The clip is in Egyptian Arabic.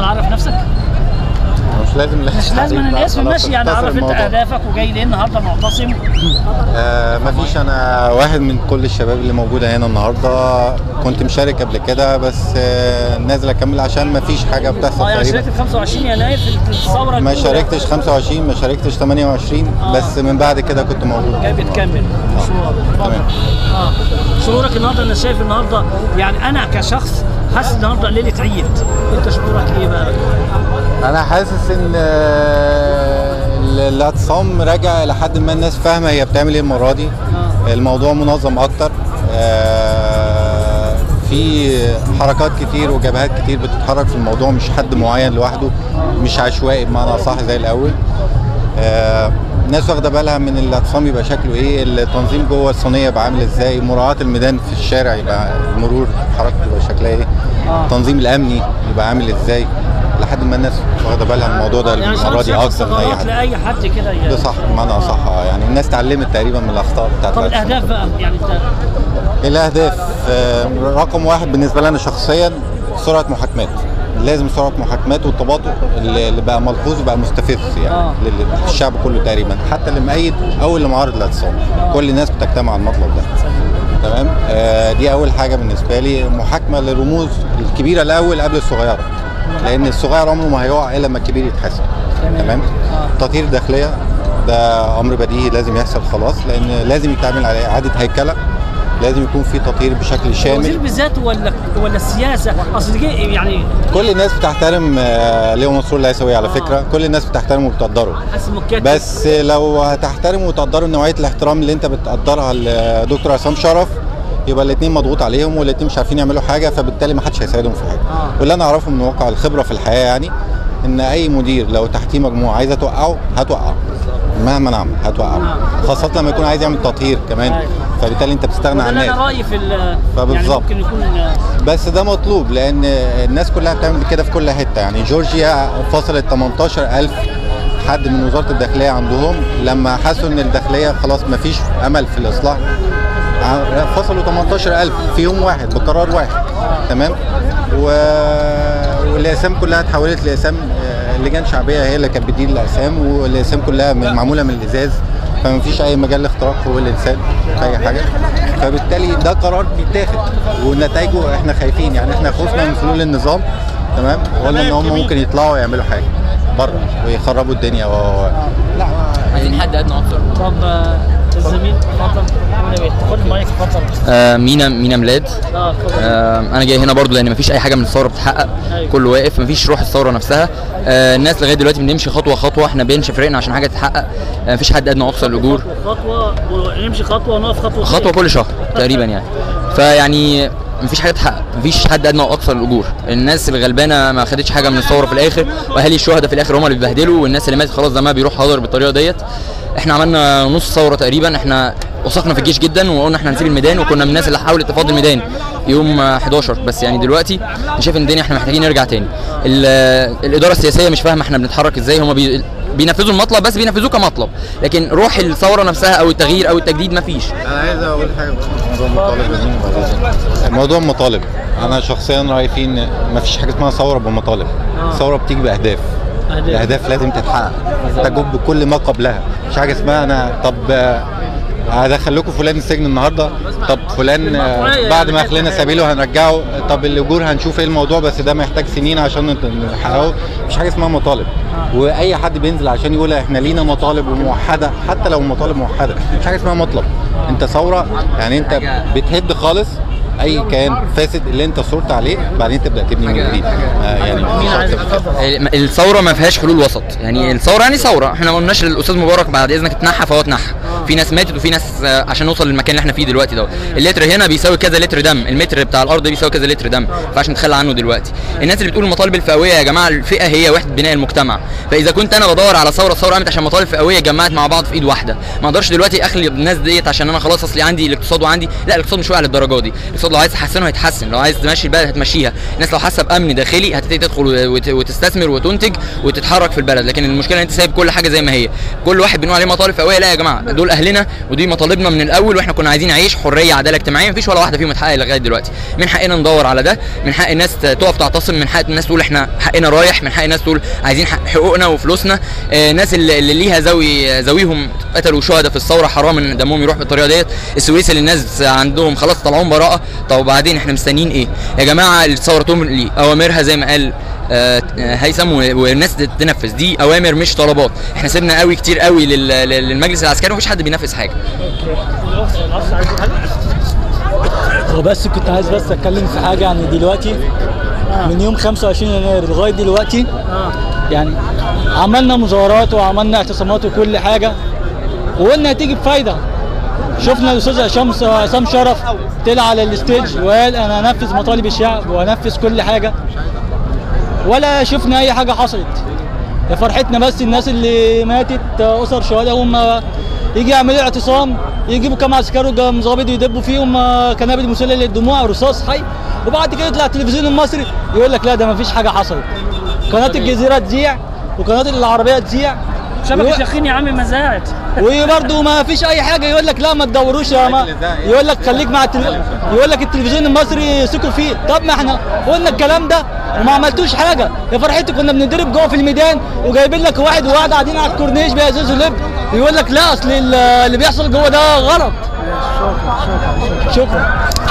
عرف نفسك مش لازم مش لازم عليك أن بقى، الاسم خلاص ماشي يعني اختصر عرف انت الموضوع. اهدافك وجاي ليه النهارده معتصم آه مفيش انا واحد من كل الشباب اللي موجوده هنا النهارده كنت مشارك قبل كده بس آه نازل اكمل عشان مفيش حاجه بتحصل اه يعني تقريبا شاركت في 25 يناير في الثوره ما الأولى. شاركتش 25 ما شاركتش 28 آه. بس من بعد كده كنت موجود جاي بتكمل مشوار اتفضل. تمام. اه شعورك النهارده انا شايف النهارده يعني انا كشخص حاسس النهارده ليله عيد انت شعورك ايه بقى؟ انا حاسس ان آه، الاعتصام راجع لحد ما الناس فاهمه هي بتعمل ايه المره دي آه. الموضوع منظم اكتر آه، في حركات كتير وجبهات كتير بتتحرك في الموضوع مش حد معين لوحده مش عشوائي بمعنى صح زي الاول آه، الناس واخده بالها من الاعتصام يبقى شكله ايه التنظيم جوه الصينيه يبقى عامل ازاي مراعاه الميدان في الشارع يبقى المرور حركته يبقى شكلها ايه آه. التنظيم الامني يبقى عامل ازاي لحد ما الناس واخده بالها من الموضوع ده يعني المره دي شخص اكتر من اي ثغرات حد لاي حد كده يعني. ده صح بمعنى اصح آه، يعني الناس اتعلمت تقريبا من الاخطاء بتاعت طب الاعتصام. الاهداف بقى يعني انت الاهداف آه، رقم واحد بالنسبه لنا شخصيا سرعه محاكمات لازم سرعه محاكمات والتباطؤ اللي اللي بقى ملحوظ بقى مستفز يعني آه. لل- للشعب كله تقريبا حتى اللي مؤيد او اللي معارض الاعتصام كل الناس بتجتمع على المطلب ده تمام آه دي اول حاجه بالنسبه لي محاكمه للرموز الكبيره الاول قبل الصغيره لان الصغير عمره ما هيقع الا لما الكبير يتحاسب تمام. تمام آه. تطهير الداخليه ده امر بديهي لازم يحصل خلاص لان لازم يتعمل عليه اعاده هيكله لازم يكون في تطهير بشكل الوزير شامل بالذات ولا ولا السياسه اصل دي يعني كل الناس بتحترم آه، ليو منصور العيسوي على آه. فكره كل الناس بتحترمه وبتقدره حاسس مكتب بس لو هتحترموا وتقدروا نوعيه الاحترام اللي انت بتقدرها لدكتور عصام شرف يبقى الاثنين مضغوط عليهم والاثنين مش عارفين يعملوا حاجه فبالتالي ما حدش هيساعدهم في حاجه آه. واللي انا اعرفه من واقع الخبره في الحياه يعني ان اي مدير لو تحتيه مجموعه عايزه توقعه هتوقعه مهما نعمل هتوقعه خاصه لما يكون عايز يعمل تطهير كمان أيوة. فبالتالي انت بتستغنى وده عن اللي الناس انا رايي في ال- يعني فبالظبط. ممكن يكون بس ده مطلوب لان الناس كلها بتعمل كده في كل حته يعني جورجيا فصلت 18000 حد من وزاره الداخليه عندهم لما حسوا ان الداخليه خلاص ما فيش امل في الاصلاح ع- فصلوا 18000 في يوم واحد بقرار واحد تمام و... والاقسام كلها اتحولت لاقسام آه، لجان شعبيه هي اللي كانت بتدير الاقسام والاقسام كلها م- معموله من الازاز فما فيش اي مجال لاختراق حقوق الانسان في اي حاجه فبالتالي ده قرار بيتاخد ونتائجه احنا خايفين يعني احنا خوفنا من فلول النظام تمام ولا ان هم ممكن يطلعوا يعملوا حاجه بره ويخربوا الدنيا و و- لا عايزين حد ادنى اكتر طب آه، الزميل اتفضل قول يا بيه. خد المايك اتفضل آه مينا مينا ميلاد اه اتفضل آه انا جاي هنا برضو لان مفيش اي حاجه من الثوره بتتحقق أيوة. كله واقف مفيش روح الثوره نفسها آه الناس لغايه دلوقتي بنمشي خطوه خطوه احنا بنشي فريقنا عشان حاجه تتحقق آه مفيش حد ادنى اقصى الاجور خطوه ونمشي خطوه ونقف خطوه خطوه كل شهر تقريبا يعني فيعني مفيش حاجه تتحقق مفيش حد ادنى واقصى الاجور الناس الغلبانه ما خدتش حاجه من الثوره في الاخر واهالي الشهداء في الاخر هم اللي بيبهدلوا والناس اللي ماتت خلاص دمها بيروح هدر بالطريقه ديت احنا عملنا نص ثوره تقريبا احنا وثقنا في الجيش جدا وقلنا احنا هنسيب الميدان وكنا من الناس اللي حاولت تفضي الميدان يوم آه، 11 بس يعني دلوقتي انا شايف ان الدنيا احنا محتاجين نرجع تاني ال- الاداره السياسيه مش فاهمه احنا بنتحرك ازاي هم بي بينفذوا المطلب بس بينفذوه كمطلب لكن روح الثوره نفسها او التغيير او التجديد مفيش انا عايز اقول حاجه بس موضوع المطالب ده. موضوع المطالب انا شخصيا رايي فيه ان مفيش حاجه اسمها ثوره بمطالب آه. الثوره بتيجي باهداف أهداف. الاهداف لازم تتحقق تجب بكل ما قبلها مش حاجه اسمها انا طب آه، هدخل لكم فلان السجن النهارده طب فلان آه، المقطوعية بعد ما يعني اخلينا كده. سبيله هنرجعه طب الاجور هنشوف ايه الموضوع بس ده محتاج سنين عشان نت- نحققه مش حاجه اسمها مطالب واي حد بينزل عشان يقول احنا لينا مطالب وموحده حتى لو مطالب موحده مش حاجه اسمها مطلب انت ثوره يعني انت بتهد خالص اي كيان فاسد اللي انت صرت عليه بعدين تبدا تبني من جديد آه يعني مين عايز مش أكتر. اتفضل الثوره ما فيهاش حلول وسط يعني الثوره يعني ثوره احنا ما قلناش للاستاذ مبارك بعد اذنك اتنحى فهو اتنحى في ناس ماتت وفي ناس آه، عشان نوصل للمكان اللي احنا فيه دلوقتي ده اللتر هنا بيساوي كذا لتر دم المتر بتاع الارض بيساوي كذا لتر دم ما ينفعش نتخلى عنه دلوقتي الناس اللي بتقول المطالب الفئويه يا جماعه الفئه هي وحده بناء المجتمع فاذا كنت انا بدور على ثوره الثوره قامت عشان مطالب فئويه جمعت مع بعض في ايد واحده ما اقدرش دلوقتي اخلي الناس ديت عشان انا خلاص اصلي عندي الاقتصاد وعندي لا الاقتصاد مش واقع للدرجه دي الاقتصاد الاقتصاد لو عايز تحسنه هيتحسن لو عايز تمشي البلد هتمشيها الناس لو حاسه بامن داخلي هتبتدي تدخل وت- وتستثمر وتنتج وتتحرك في البلد لكن المشكله ان انت سايب كل حاجه زي ما هي كل واحد بنقول عليه مطالب فئويه لا يا جماعه دول اهلنا ودي مطالبنا من الاول واحنا كنا عايزين نعيش حريه عداله اجتماعيه مفيش ولا واحده فيهم اتحقق لغايه دلوقتي من حقنا ندور على ده من حق الناس ت- تقف تعتصم من حق الناس تقول احنا حقنا رايح من حق الناس تقول عايزين حق حقوقنا وفلوسنا آه، الناس اللي, اللي ليها ذوي ذويهم قتلوا شهداء في الثوره حرام ان دمهم يروح بالطريقه ديت السويس اللي الناس عندهم خلاص طلعوهم براءه طب وبعدين احنا مستنيين ايه يا جماعه الثوره تملي اوامرها زي ما قال آه، هيثم و- والناس تنفذ دي اوامر مش طلبات احنا سيبنا قوي كتير قوي لل- لل- للمجلس العسكري ومفيش حد بينفذ حاجه وبس كنت عايز بس اتكلم في حاجه يعني دلوقتي من يوم 25 يناير لغايه دلوقتي يعني عملنا مظاهرات وعملنا اعتصامات وكل حاجه وقلنا هتيجي بفايده شفنا الاستاذ هشام عصام شرف طلع على الستيج وقال انا هنفذ مطالب الشعب وهنفذ كل حاجه ولا شفنا اي حاجه حصلت يا فرحتنا بس الناس اللي ماتت اسر شهداء هم يجي يعملوا اعتصام يجيبوا كام عسكري وكام ظابط يدبوا فيهم آه، قنابل مسيله للدموع رصاص حي وبعد كده يطلع التلفزيون المصري يقول لك لا ده ما فيش حاجه حصلت قناه الجزيره تذيع وقناه العربيه تذيع شبكه يقين يا عم مزاعت وبرضه ما فيش اي حاجه يقول لك لا ما تدوروش يا ما يقول لك خليك مع التل... يقول لك التلفزيون المصري سكوا فيه طب ما احنا قلنا الكلام ده وما عملتوش حاجه يا فرحتي كنا بنضرب جوه في الميدان وجايبين لك واحد وواحد قاعدين على الكورنيش بيهززوا لب يقول لك لا اصل ال- اللي بيحصل جوه ده غلط شكرا